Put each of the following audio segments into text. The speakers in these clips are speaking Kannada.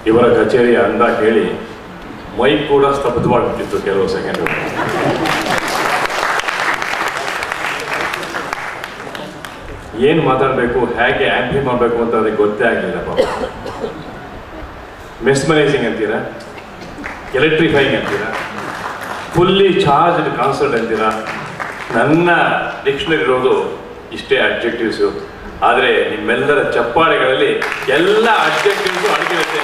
ಇವರ ಕಚೇರಿಯ ಅಂದ ಕೇಳಿ ಮೈಕ್ ಕೂಡ ಸ್ತಬ್ಧವಾಗಿಬಿಟ್ಟಿತ್ತು ಕೆಲವು ಸೆಕೆಂಡ್ ಏನು ಮಾತಾಡಬೇಕು ಹೇಗೆ ಆ್ಯಂಪ್ಲಿ ಮಾಡಬೇಕು ಅಂತ ಅದಕ್ಕೆ ಗೊತ್ತೇ ಆಗಲಿಲ್ಲ ಪಾಪ ಮೆಸ್ಮರೈಸಿಂಗ್ ಅಂತೀರಾ ಎಲೆಕ್ಟ್ರಿಫೈಯಿಂಗ್ ಅಂತೀರಾ ಫುಲ್ಲಿ ಚಾರ್ಜ್ಡ್ ಕಾನ್ಸರ್ಟ್ ಅಂತೀರಾ ನನ್ನ ಡಿಕ್ಷನರಿ ಇರೋದು ಇಷ್ಟೇ ಅಬ್ಜೆಕ್ಟಿವ್ಸು ಆದರೆ ನಿಮ್ಮೆಲ್ಲರ ಚಪ್ಪಾಳೆಗಳಲ್ಲಿ ಎಲ್ಲ ಅಬ್ಜೆಕ್ಟಿವ್ಸು ಅಡಗಿರುತ್ತೆ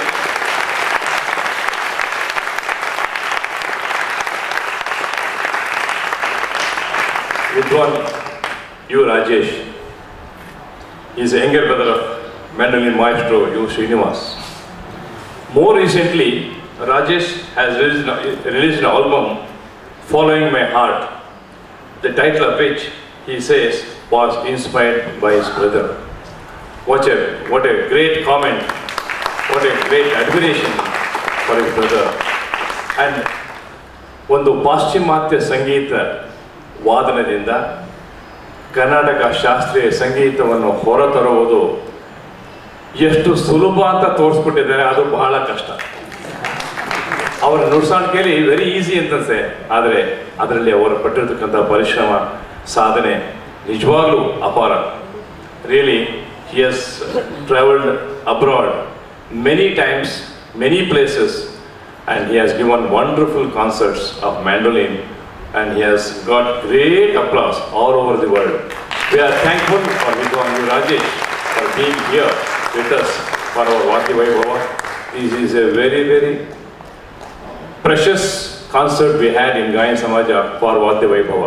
ವಿದ್ವಾನ್ U Rajesh is younger brother of mandolin maestro U Srinivas More recently, Rajesh has released, released an album, Following My Heart, the title of which he says was inspired by his brother. What a, what a great comment, what a great admiration for his brother. And ಒಂದು ಪಾಶ್ಚಿಮಾತ್ಯ ಸಂಗೀತ ವಾದನದಿಂದ ಕರ್ನಾಟಕ ಶಾಸ್ತ್ರೀಯ ಸಂಗೀತವನ್ನು ಹೊರತರುವುದು ಎಷ್ಟು ಸುಲಭ ಅಂತ ತೋರಿಸ್ಬಿಟ್ಟಿದ್ದಾರೆ ಅದು ಬಹಳ ಕಷ್ಟ ಅವರ ನುಡ್ಸಾಣಿಕೆಯಲ್ಲಿ ವೆರಿ ಈಸಿ ಅಂತನ್ಸೆ ಆದರೆ ಅದರಲ್ಲಿ ಅವರು ಪಟ್ಟಿರ್ತಕ್ಕಂಥ ಪರಿಶ್ರಮ ಸಾಧನೆ ನಿಜವಾಗ್ಲೂ ಅಪಾರ really he has travelled abroad many times many places and he has given wonderful concerts of mandolin and he has got great applause all over the world we are thankful for ವಿದ್ವಾನ್ U Rajesh for being here with us for our Vati Vaibhava. This is a very, very precious concert we had in Gayan Samaja for Vati Vaibhava.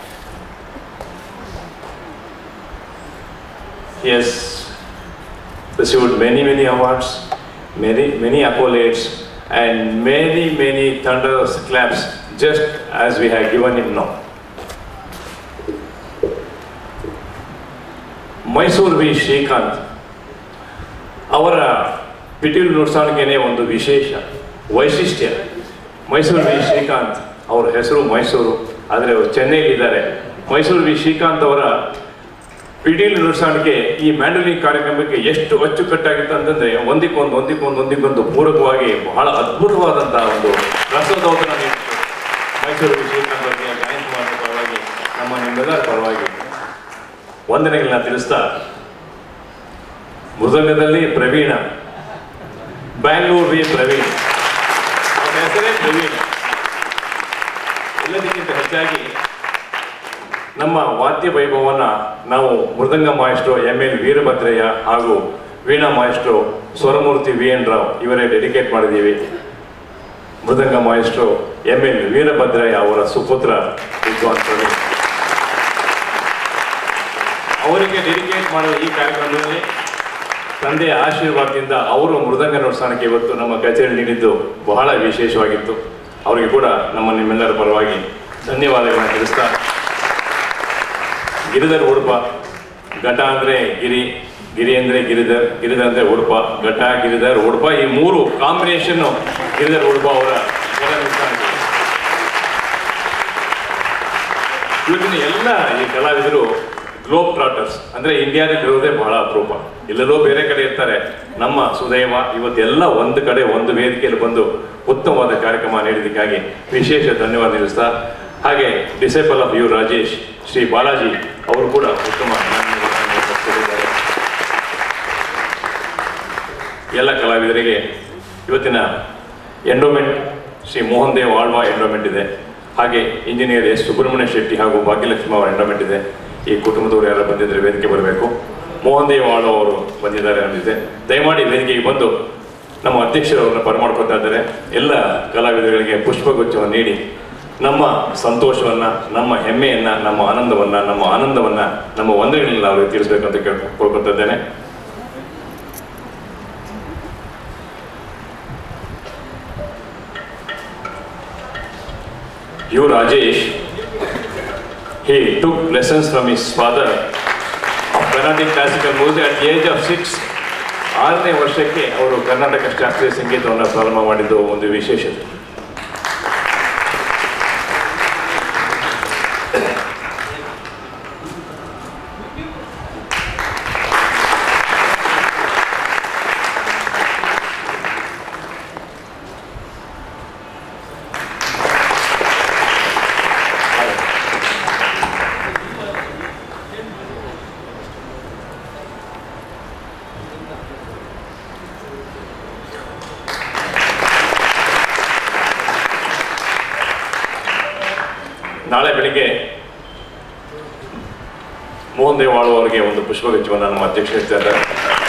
He has received many, many awards, many, many accolades, and many, many thunderous claps, just as we have given him now. Mysuru V Srikanth ಅವರ ಪಿಟೀಲು ನುಡ್ಸಾಣಿಕೆನೇ ಒಂದು ವಿಶೇಷ ವೈಶಿಷ್ಟ್ಯ ಮೈಸೂರು ವಿ ಶ್ರೀಕಾಂತ್ ಅವರ ಹೆಸರು ಮೈಸೂರು ಆದರೆ ಅವರು ಚೆನ್ನೈಲಿದ್ದಾರೆ ಮೈಸೂರು ವಿ ಶ್ರೀಕಾಂತ್ ಅವರ ಪಿಟೀಲು ನುಡ್ಸಾಣಿಕೆ ಈ ಮ್ಯಾಂಡಲಿನ್ ಕಾರ್ಯಕ್ರಮಕ್ಕೆ ಎಷ್ಟು ಅಚ್ಚುಕಟ್ಟಾಗಿತ್ತು ಅಂತಂದ್ರೆ ಒಂದಿಕ್ಕೊಂದು ಒಂದಿಕ್ಕೊಂದು ಒಂದಿಕ್ಕೊಂದು ಪೂರಕವಾಗಿ ಬಹಳ ಅದ್ಭುತವಾದಂತಹ ಒಂದು ರಸದೌತಣ ನೀಡಿತು ಮೈಸೂರು ವಿ ಶ್ರೀಕಾಂತ್ ಅವರಿಗೆ ಗಾಯನ ಮಾಡುವ ಪರವಾಗಿ ನಮ್ಮ ನಿಮ್ಮೆಲ್ಲರ ಪರವಾಗಿ ವಂದನೆಗಳನ್ನ ತಿಳಿಸ್ತಾ ಮೃದಂಗದಲ್ಲಿ ಪ್ರವೀಣ ಬ್ಯಾಂಗ್ಳೂರ್ ವಿ ಪ್ರವೀಣ್ ಅವರ ಹೆಸರೇ ಪ್ರವೀಣ್ ಎಲ್ಲದಕ್ಕಿಂತ ಹೆಚ್ಚಾಗಿ ನಮ್ಮ ವಾದ್ಯ ವೈಭವನ ನಾವು mridanga master M L Veerabhadraiah ಹಾಗೂ veena master Swaramurthy V N Rao ಇವರೇ ಡೆಡಿಕೇಟ್ ಮಾಡಿದ್ದೀವಿ mridanga master M L Veerabhadraiah ಅವರ ಸುಪುತ್ರ ವಿದ್ವಾನ್ ಪ್ರವೀಣ್ ಅವರಿಗೆ ಡೆಡಿಕೇಟ್ ಮಾಡುವ ಈ ಕಾರ್ಯಕ್ರಮದಲ್ಲಿ ತಂದೆಯ ಆಶೀರ್ವಾದದಿಂದ ಅವರು ಮೃದಂಗ ನುಡ್ಸಾಣಕ್ಕೆ ಇವತ್ತು ನಮ್ಮ ಕಚೇರಿ ನೀಡಿದ್ದು ಬಹಳ ವಿಶೇಷವಾಗಿತ್ತು ಅವರಿಗೆ ಕೂಡ ನಮ್ಮ ನಿಮ್ಮೆಲ್ಲರ ಪರವಾಗಿ ಧನ್ಯವಾದಗಳನ್ನ ತಿಳಿಸ್ತಾ ಗಿರಿಧರ್ ಉಡುಪ ಘಟ ಅಂದರೆ ಗಿರಿ ಗಿರಿ ಅಂದರೆ ಗಿರಿಧರ್ ಗಿರಿಧರ್ ಅಂದರೆ ಉಡುಪ ಘಟ ಗಿರಿಧರ್ ಉಡುಪ ಈ ಮೂರು ಕಾಂಬಿನೇಷನ್ನು ಗಿರಿಧರ್ ಉಡುಪ ಅವರ ಕೆಲ ನುಡ್ಸಾಣಿಕೆ ಇವತ್ತಿನ ಎಲ್ಲ ಈ ಕಲಾವಿದರು ಗ್ಲೋಬ್ ಟ್ರಾಟರ್ಸ್ ಅಂದ್ರೆ ಇಂಡಿಯಾದಲ್ಲಿ ಇರೋದೇ ಬಹಳ ಅಪರೂಪ ಎಲ್ಲೆಲ್ಲೋ ಬೇರೆ ಕಡೆ ಇರ್ತಾರೆ ನಮ್ಮ ಸುದೈವ ಇವತ್ತೆಲ್ಲ ಒಂದು ಕಡೆ ಒಂದು ವೇದಿಕೆಯಲ್ಲಿ ಬಂದು ಉತ್ತಮವಾದ ಕಾರ್ಯಕ್ರಮ ನೀಡಿದ್ದಕ್ಕಾಗಿ ವಿಶೇಷ ಧನ್ಯವಾದ ತಿಳಿಸ್ತಾ ಹಾಗೆ disciple of U Rajesh Shri Balaji ಅವರು ಕೂಡ ಉತ್ತಮ ಜ್ಞಾನವನ್ನು ಕೊಟ್ಟಿದ್ದಾರೆ. ಎಲ್ಲ ಕಲಾವಿದರಿಗೆ ಇವತ್ತಿನ ಎಂಡೋಮೆಂಟ್ ಶ್ರೀ ಮೋಹನ್ ದೇವ್ ಆಳ್ವಾ ಎಂಡೋಮೆಂಟ್ ಇದೆ ಹಾಗೆ ಇಂಜಿನಿಯರ್ ಎಸ್ ಸುಬ್ರಹ್ಮಣ್ಯ ಶೆಟ್ಟಿ ಹಾಗೂ ಭಾಗ್ಯಲಕ್ಷ್ಮಿ ಅವರ ಎಂಡೋಮೆಂಟ್ ಇದೆ ಈ ಕುಟುಂಬದವರು ಯಾರು ಬಂದಿದ್ರೆ ವೇದಿಕೆ ಬರಬೇಕು ಮೋಹನ್ ದೇವ್ ಆಳ್ವ ಅವರು ಬಂದಿದ್ದಾರೆ ಅಂದಿದೆ ದಯಮಾಡಿ ವೇದಿಕೆಗೆ ಬಂದು ನಮ್ಮ ಅಧ್ಯಕ್ಷರವರನ್ನು ಬರಮಾಡ್ಕೊತಾ ಇದ್ದಾರೆ ಎಲ್ಲ ಕಲಾವಿದರಿಗೆ ಪುಷ್ಪಗುಚ್ಛವನ್ನು ನೀಡಿ ನಮ್ಮ ಸಂತೋಷವನ್ನ ನಮ್ಮ ಹೆಮ್ಮೆಯನ್ನ ನಮ್ಮ ಆನಂದವನ್ನ ನಮ್ಮ ಆನಂದವನ್ನ ನಮ್ಮ ವಂದನೆಗಳನ್ನ ಅವರಿಗೆ ತಿಳಿಸ್ಬೇಕಂತ ಕೇಳ್ಕೊ ಕೇಳ್ಕೊತಾ ಇದ್ದೇನೆ U Rajesh he took lessons from his father of Carnatic classical music at the age of six. ಆರನೇ ವರ್ಷಕ್ಕೆ ಅವರು ಕರ್ನಾಟಕ ಶಾಸ್ತ್ರೀಯ ಸಂಗೀತವನ್ನು ಪ್ರಾರಂಭ ಮಾಡಿದ್ದು ಒಂದು ವಿಶೇಷತೆ ನಾಳೆ ಬೆಳಿಗ್ಗೆ ಮೋಹನ್ ದೇವಾಳು ಅವರಿಗೆ ಒಂದು ಪುಷ್ಪಗುಚ್ಛವನ್ನು ನಮ್ಮ ಅಧ್ಯಕ್ಷರು ಇರ್ತಾ ಇದ್ದಾರೆ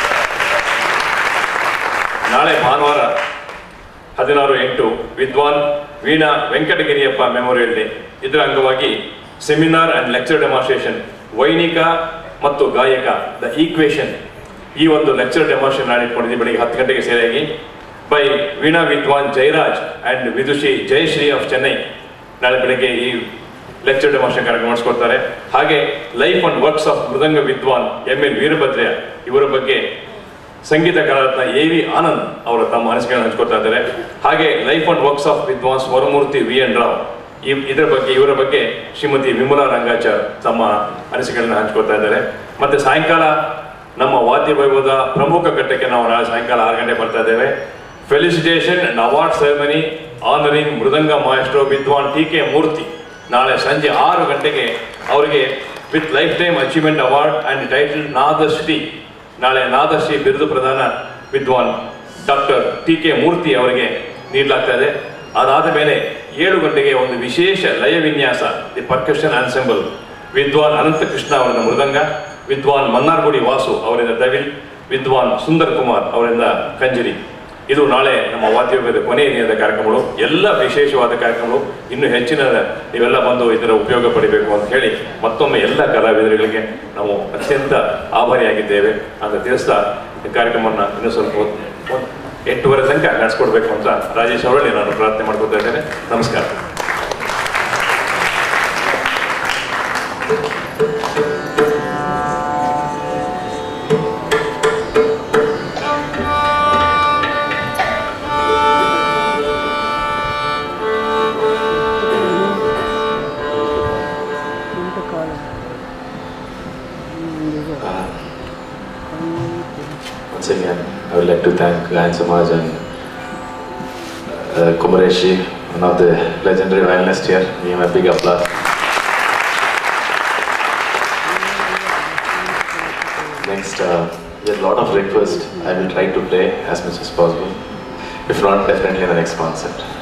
ನಾಳೆ ಭಾನುವಾರ ಹದಿನಾರು ಎಂಟು ವಿದ್ವಾನ್ ವೀಣಾ ವೆಂಕಟಗಿರಿಯಪ್ಪ ಮೆಮೋರಿಯಲ್ ಡೇ ಇದರ ಅಂಗವಾಗಿ ಸೆಮಿನಾರ್ ಅಂಡ್ ಲೆಕ್ಚರ್ ಡೆಮಾನ್ಸ್ಟ್ರೇಷನ್ ವೈಣಿಕ ಮತ್ತು ಗಾಯಕ ದ ಈಕ್ವೇಷನ್ ಈ ಒಂದು ಲೆಕ್ಚರ್ ಡೆಮಾನ್ಸ್ಟ್ರೇಷನ್ ನಾಳೆ ಇಟ್ಕೊಂಡಿದ್ದೀವಿ ಬೆಳಿಗ್ಗೆ ಹತ್ತು ಗಂಟೆಗೆ ಸರಿಯಾಗಿ ಬೈ ವೀಣಾ ವಿದ್ವಾನ್ ಜಯರಾಜ್ ಅಂಡ್ ವಿದುಷಿ ಜಯಶ್ರೀ ಆಫ್ ಚೆನ್ನೈ ನಾಳೆ ಬೆಳಿಗ್ಗೆ ಈ ಲೆಕ್ಚರ್ ಡೆಮಾನ್ಸ್ಟ್ರೇಷನ್ ಕಾರ್ಯಕ್ರಮ ಮಾಡಿಸ್ಕೊಡ್ತಾರೆ ಹಾಗೆ life and works of mridanga ವಿದ್ವಾನ್ ಎಂ ಎಲ್ ವೀರಭದ್ರಯ್ಯ ಇವರ ಬಗ್ಗೆ ಸಂಗೀತ ಕಲಾರತ್ನ ಎ ವಿ ಆನಂದ್ ಅವರ ತಮ್ಮ ಅನಿಸಿಕೆಗಳನ್ನು ಹಂಚ್ಕೊಳ್ತಾ ಇದ್ದಾರೆ ಹಾಗೆ ಲೈಫ್ ಅಂಡ್ ವರ್ಕ್ಸ್ ಆಫ್ ವಿದ್ವಾನ್ಸ್ ವರಮೂರ್ತಿ ವಿ ಎನ್ ರಾವ್ ಈ ಇದರ ಬಗ್ಗೆ ಇವರ ಬಗ್ಗೆ ಶ್ರೀಮತಿ ವಿಮಲಾ ರಂಗಾಚಾರ್ ತಮ್ಮ ಅನಿಸಿಕೆಗಳನ್ನು ಹಂಚ್ಕೊಳ್ತಾ ಇದ್ದಾರೆ ಮತ್ತೆ ಸಾಯಂಕಾಲ ನಮ್ಮ ವಾದ್ಯ ವೈಭವದ ಪ್ರಮುಖ ಘಟ್ಟಕ್ಕೆ ನಾವು ನಾಳೆ ಸಾಯಂಕಾಲ ಆರು ಗಂಟೆ ಬರ್ತಾ ಇದ್ದೇವೆ felicitation and award ceremony honouring mridanga maestro ವಿದ್ವಾನ್ ಟಿ ಕೆ ಮೂರ್ತಿ ನಾಳೆ ಸಂಜೆ ಆರು ಗಂಟೆಗೆ ಅವರಿಗೆ with life time achievement award and title Nadashri ನಾಳೆ ನಾದಶ್ರೀ ಬಿರುದು ಪ್ರದಾನ ವಿದ್ವಾನ್ ಡಾಕ್ಟರ್ ಟಿ ಕೆ ಮೂರ್ತಿ ಅವರಿಗೆ ನೀಡಲಾಗ್ತಾ ಇದೆ ಅದಾದ ಮೇಲೆ ಏಳು ಗಂಟೆಗೆ ಒಂದು ವಿಶೇಷ ಲಯ ವಿನ್ಯಾಸ ದಿ ಪರ್ಕಷನ್ ಆನ್ಸೆಂಬಲ್ ವಿದ್ವಾನ್ ಅನಂತ ಕೃಷ್ಣ ಅವರಿಂದ ಮೃದಂಗ ವಿದ್ವಾನ್ ಮನ್ನಾರ್ಗುಡಿ ವಾಸು ಅವರಿಂದ ದವಿಲ್ ವಿದ್ವಾನ್ ಸುಂದರ್ ಕುಮಾರ್ ಅವರಿಂದ ಕಂಜರಿ ಇದು ನಾಳೆ ನಮ್ಮ ವಾದ್ಯವ್ಯದ ಕೊನೆಯ ದಿನದ ಕಾರ್ಯಕ್ರಮಗಳು ಎಲ್ಲ ವಿಶೇಷವಾದ ಕಾರ್ಯಕ್ರಮಗಳು ಇನ್ನು ಹೆಚ್ಚಿನ ನೀವೆಲ್ಲ ಬಂದು ಇದರ ಉಪಯೋಗ ಪಡಿಬೇಕು ಅಂತ ಹೇಳಿ ಮತ್ತೊಮ್ಮೆ ಎಲ್ಲ ಕಲಾವಿದರುಗಳಿಗೆ ನಾವು ಅತ್ಯಂತ ಆಭಾರಿಯಾಗಿದ್ದೇವೆ ಅಂತ ತಿಳಿಸ್ತಾ ಈ ಕಾರ್ಯಕ್ರಮವನ್ನು ಇನ್ನೂ ಸ್ವಲ್ಪ ಹೊತ್ತು- ಒಂದು ಎಂಟೂವರೆ ತನಕ ನಡೆಸ್ಕೊಡ್ಬೇಕು ಅಂತ ರಾಜೇಶ್ ಅವರಲ್ಲಿ ನಾನು ಪ್ರಾರ್ಥನೆ ಮಾಡ್ಕೊತಾ ಇದ್ದೇನೆ ನಮಸ್ಕಾರ Once again, I would like to thank Gayan Samaj and uh, Kumareshi, one of the legendary violinists here. Give him a big applause. Next, uh, there's a lot of requests. I will try to play as much as possible. If not, definitely in the next concert.